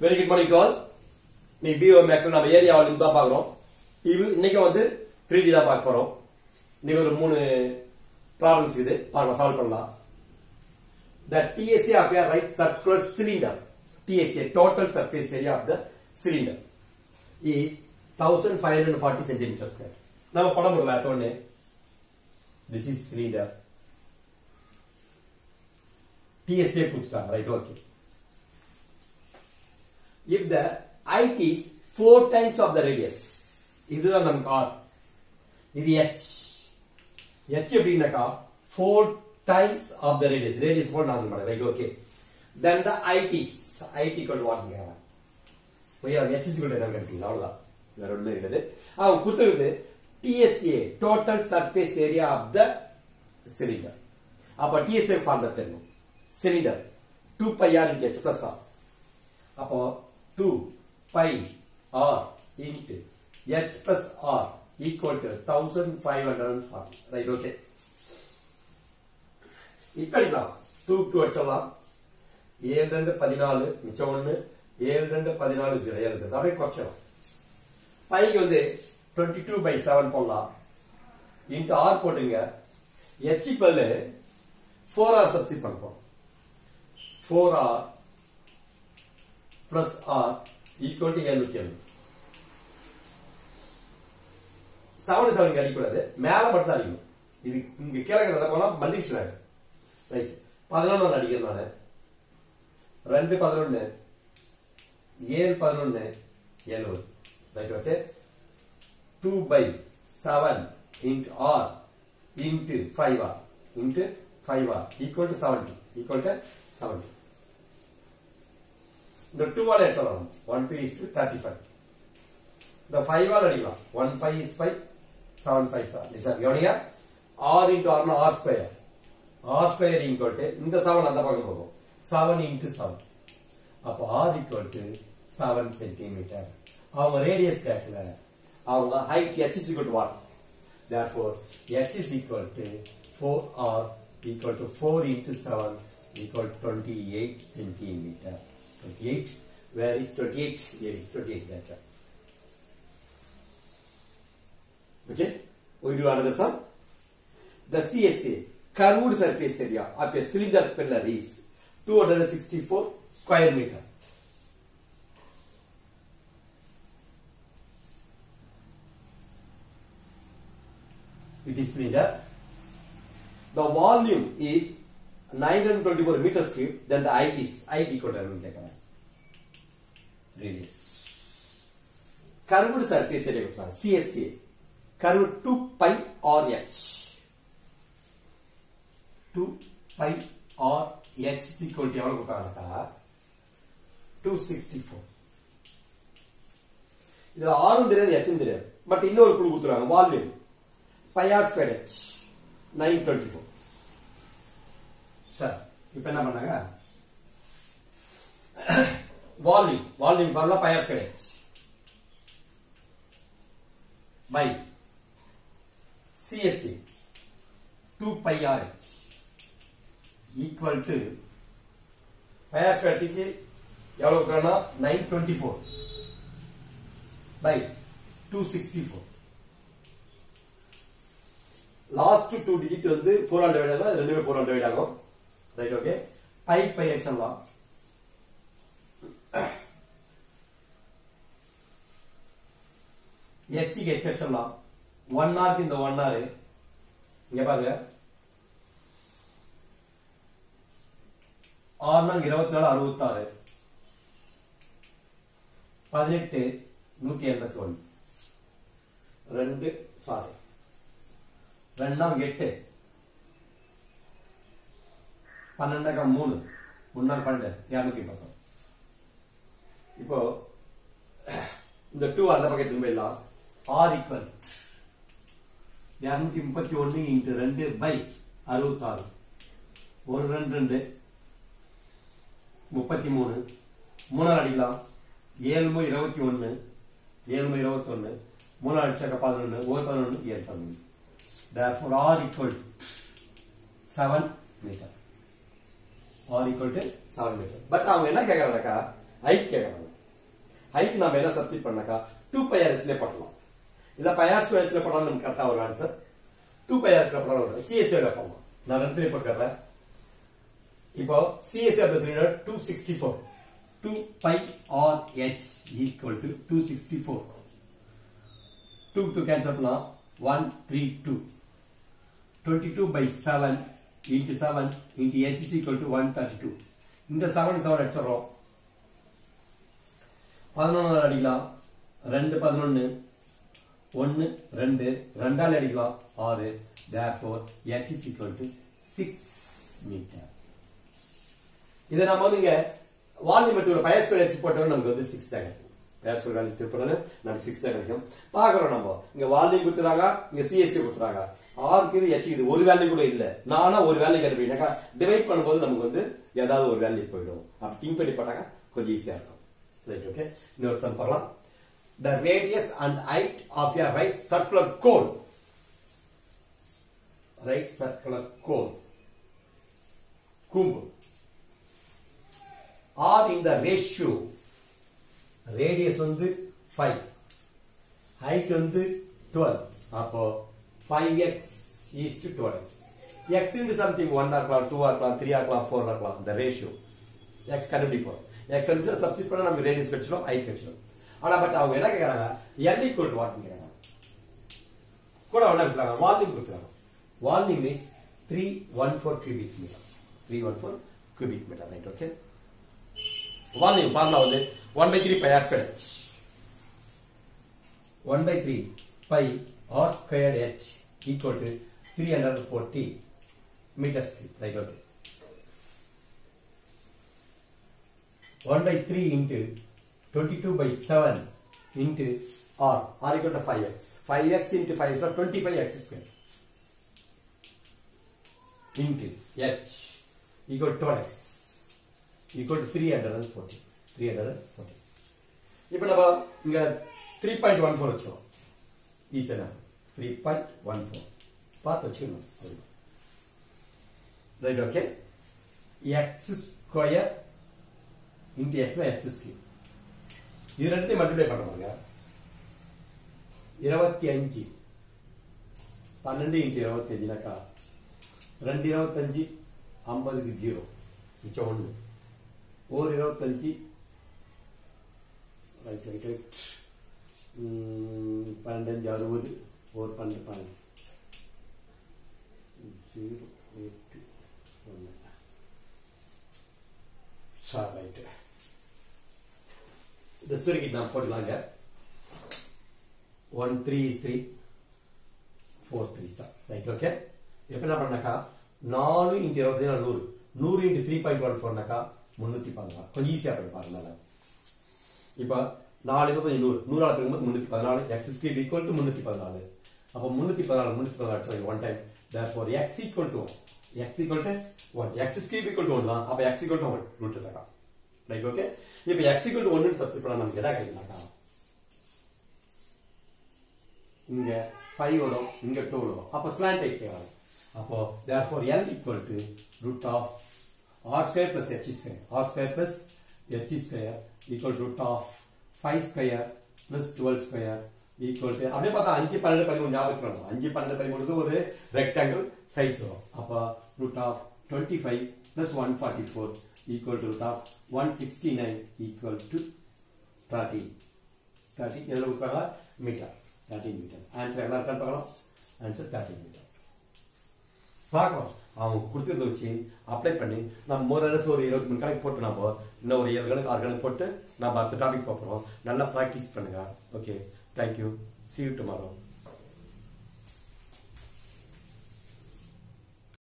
Very good morning all நீ பிஓ மேக்ஸ் நம்ம ஏரியா வால்யூம் தான் பார்க்குறோம் இது இன்னைக்கு வந்து த்ரீ டி தான் பார்க்க போறோம் இன்னைக்கு ஒரு மூணு ப்ராப்ளம்ஸ் இது பார்க்கலாம் சால்வ் பண்ணலாம் the TSA of a right circular cylinder TSA total surface area of the cylinder is 1540 centimeter square நம்ம படம் போடலாம் அட்டோன்னு this is cylinder TSA கொடுத்துட்டாங்க right okay if the height is four times of the radius இதுதான் நமக்கு R இது H H எப்படின்னாக்கா four times of the radius radius போல நான் பண்ணேன் ரைட் ஓகே தென் த ஐடிஸ் ஐடி கொண்டு வாங்க ஒய் ஹெச் இஸ் கொண்டு என்ன கேட்டீங்க அவ்வளவுதான் வேற ஒண்ணும் கிடையாது அவங்க கொடுத்துருக்குது TSA total surface area of the cylinder அப்ப டிஎஸ்ஏ ஃபார்முலா தெரியும் cylinder two pi R into H plus R அப்போ two pi R into H plus R equal to thousand five hundred and forty right okay இப்ப அடிக்கலாம் two two அடிச்சிடலாம் ஏழு ரெண்டு பதினாலு மிச்சம் ஒண்ணு ஏழு ரெண்டு பதினாலு ஜீரோ ஏழு ரெண்டு அப்படியே குறைச்சிடலாம் பைக்கு வந்து டுவெண்ட்டி டூ பை செவன் போடலாம் இன்ட்டு ஆர் போட்டுங்க ஹெச் பல்லு ஃபோர் ஆர் சப்ஸ்டிட் பண்ணுறோம் four r plus R equal to எழுநூத்தி எழுபது செவன் செவன் அடிக்கூடாது மேல மட்டும் தான் அடிக்கணும் இது இங்க கீழே போனா மல்டிபிஷன் ஆயிடும் ரைட் பதினொன்னு அடிக்கிறேன் நானு ரெண்டு பதினொன்னு ஏழு பதினொன்னு எழுபது right okay two by seven into r into five r into five r equal to seventy equal to seventy இந்த டூ ஆல் எடுத்து சொல்லலாம் one two is to thirty five இந்த ஃபைவ் ஆல் அடிக்கலாம் one five is five seven five sir sir கவனிங்க r into ஆர்னா r square r square equal to இந்த seven அந்த பக்கம் போகும் செவன் இன்டு செவன் அப்போ r equal to seven centimetre அவங்க ரேடியஸ் கேட்கல அவங்க height h is equal to what therefore h is equal to 4r equal to 4 into 7 equal to 28 centimeter 28 where is 28 here is 28 centimeter Okay, we do another sum. The CSA curved surface area of a cylinder pillar is 264 square meter. It is cylinder. The volume is 924 meters cube. Then the height is height equal to radius. Curved surface area CSA. curve 2 pi r h 2 pi r h is equal to எவ்வளவு கொடுத்தாங்கக்கா 264 இதுல ஆறும் தெரியாது ஹெச்சும் தெரியாது but இன்னொரு குழு கொடுத்துருவாங்க volume pi r square h nine twenty four sir இப்ப என்ன பண்ணாங்க volume volume formula pi r square h pi CSA 2 pi RH equal to pi r square க்கு எவ்வளவு கொடுக்கறனா 924 by 264 லாஸ்ட் டூ டிஜிட் வந்து 400 டிவைட் ஆகும் ரெண்டுமே 400 டிவைட் ஆகும் right okay by by x எல்லாம் எக்ஸுக்கு எக்ஸ் எக்ஸ் எல்லாம் ஒன் ஹார்க்கு இந்த ஒன் ஹார் இங்க பாருங்க ஆறு நாள் இருபத்தி நாலு அறுபத்தி ஆறு பதினெட்டு நூத்தி எண்பத்தி ஒன்னு ரெண்டு சாரி ரெண்டாம் எட்டு பன்னெண்டாம் மூணு முன்னாள் பன்னெண்டு இருநூத்தி பத்து இப்போ இந்த டூ அந்த பக்கெட் போயிடலாம் ஆர் ஈக்குவல் இருநூத்தி முப்பத்தி ஒன்னு இன்ட்டு ரெண்டு பை அறுபத்தி ஆறு ஒரு ரெண்டு ரெண்டு முப்பத்தி மூணு மூணாறு அடிக்கலாம் ஏழு இருபத்தி ஒன்னு ஏழு இருபத்தி ஒன்னு மூணாறு அடிச்சாக்க பதினொன்னு ஒரு பதினொன்னு ஏழு பதினொன்று therefore r equal to 7 meter r equal to 7 meter but அவங்க என்ன கேக்குறாங்கக்கா ஹைட் கேக்குறாங்க ஹைட் நம்ம என்ன சப்ஸ்டிட் பண்ணாக்கா டூ பை ஆர் ஹெச்ல போடலாம் இல்ல பை ஆர் ஸ்கொயர் ஹெச்ல போட்டாலும் நமக்கு கரெக்டா ஒரு ஆன்சர் டூ பை ஆர் ஹெச்ல போட்டாலும் ஒரு சிஎஸ்சி போடலாம் நான் ரெண்டு இப்போ கட்டுறேன் இப்போ சிஎஸ்சி அப்படின்னா two sixty four two pi r h equal to two sixty four two two cancel பண்ணலாம் one three two twenty two by seven into seven into h is equal to one thirty two இந்த seven seven அடிச்சிடறோம் பதினொன்று அடிக்கலாம் ரெண்டு பதினொன்னு ஒன்னு ரெண்டு ரெண்டால் அடிக்கலாம் ஆறு therefore h is equal to 6 metre இதை நம்ம வந்து இங்க வால்யூம் எடுத்து பயர் ஸ்கொயர் ஹெச் போட்டோம் நமக்கு வந்து 6 தான் கிடைக்கும் பயர் ஸ்கொயர் வேல்யூ திருப்பறது நமக்கு 6 தான் கிடைக்கும் பாக்குறோம் நம்ம இங்க வால்யூம் கொடுத்துறாங்க இங்க சிஎஸ்சி கொடுத்துறாங்க ஆருக்கு இது ஹெச் இது ஒரு வேல்யூ கூட இல்ல நானா ஒரு வேல்யூ கிடைப்பீங்க டிவைட் பண்ணும்போது நமக்கு வந்து ஏதாவது ஒரு வேல்யூ போயிடும் அப்படி திங்க் பண்ணி போட்டாங்க கொஞ்சம் ஈஸியா இருக்கும் ரைட் ஓகே இன்னொரு சம் பார்க்கலாம் the radius and height of a right circular cone right circular cone கூம்பு are in the ratio radius வந்து 5 height வந்து 12 அப்போ 5x is to 12x x into something 1 இருக்கலாம் 2 இருக்கலாம் 3 இருக்கலாம் 4 இருக்கலாம் the ratio x கண்டுபிடிப்போம் x வந்து சப்ஸ்டிட் பண்ணா நமக்கு ரேடியஸ் கிடைச்சிடும் height கிடைச்சிடும் ஆனா பட் அவங்க என்ன கேக்குறாங்க L equal to what கேக்குறாங்க கூட என்ன கொடுக்குறாங்க வால்யூம் கொடுக்குறாங்க volume is 314 cubic meter 314 cubic meter right okay volume formula வந்து 1 by 3 pi r squared h 1 by 3 pi r squared h equal to 340 meters cube right okay 1 by 3 into 22 by 7 into r r equal to 5x 5x into 5 is 25x square into h equal to 12x equal to 340 340 இப்போ நம்ம இங்க 3.14 வச்சோம் ஈஸியா 3.14 பார்த்து வச்சுக்கணும் right okay x square into x x square இது ரெண்டையும் multiply பண்ண பாருங்க இருபத்தி அஞ்சு பன்னெண்டு இன்ட்டு இருபத்தி அஞ்சுனாக்கா ரெண்டு இருபத்தஞ்சு ஐம்பதுக்கு ஜீரோ மிச்சம் ஒன்று ஒரு இருபத்தஞ்சு ரைட் ரைட் ரைட் பன்னெண்டு அறுபது ஒரு பன்னெண்டு பன்னெண்டு ஜீரோ எட்டு ஒன்று சார் ரைட்டு இந்த சுருக்கிட்டு நான் போட்டுக்கலாங்க one three is three four three sir right okay எப்போ என்ன பண்ணாக்கா நாலு இன்ட்டு இருபத்தி நாலு நூறு நூறு இன்ட்டு த்ரீ பாயிண்ட் ஒன் ஃபோர்னாக்கா முந்நூற்றி பதினாலு கொஞ்சம் ஈஸியாக பண்ணி பாருங்க இப்போ நாலு இருபத்தஞ்சு நூறு நூறு ஆள் இருக்கும்போது முந்நூற்றி பதினாலு எக்ஸ் ஸ்கீப் ஈக்குவல் டு முந்நூற்றி பதினாலு அப்போ முந்நூற்றி பதினாலு முந்நூற்றி பதினாலு one time therefore x equal to 1 x equal to 1 x cube equal to 1 தான் அப்ப x equal to 1 ரூட் தரலாம் ரைட் ஓகே இப்போ x equal to 1 னு சப்ஸ்டிட் பண்ணா நமக்கு என்ன கிடைக்கும்னாக்கா இங்க 5 வரும் இங்க 2 வரும் அப்ப ஸ்லாண்ட் டைப் கேட்கலாம் அப்போ therefore l equal to root of r square plus h square r square plus h square equal to root of 5 square plus 12 square equal to அப்படியே பார்த்தா அஞ்சு பன்னெண்டு பதிமூணு ஞாபகம் வச்சுக்கணும் அஞ்சு பன்னெண்டு பதிமூணு ஒரு ரெக்டாங்கிள் சைட்ஸ் வரும் அப்போ root of twenty five plus one forty four equal to root of one sixty nine equal to thirty thirty எதில் கொடுப்பாங்க மீட்டர் தேர்ட்டின் மீட்டர் ஆன்சர் எல்லாம் இருக்கான்னு பார்க்கலாம் ஆன்சர் தேர்ட்டின் மீட்டர் பார்க்கலாம் அவங்க கொடுத்துருந்த வச்சு அப்ளை பண்ணி நம்ம மோரலஸ் ஒரு இருபத்தி மூணு கணக்கு போட்டு நம்ம இன்னும் ஒரு ஏழு கணக்கு ஆறு கணக்கு போட்டு நம்ம அடுத்த டாபிக் பார்க்குறோம் நல்லா ப்ராக்டிஸ் பண்ணுங்க okay thank you see you tomorrow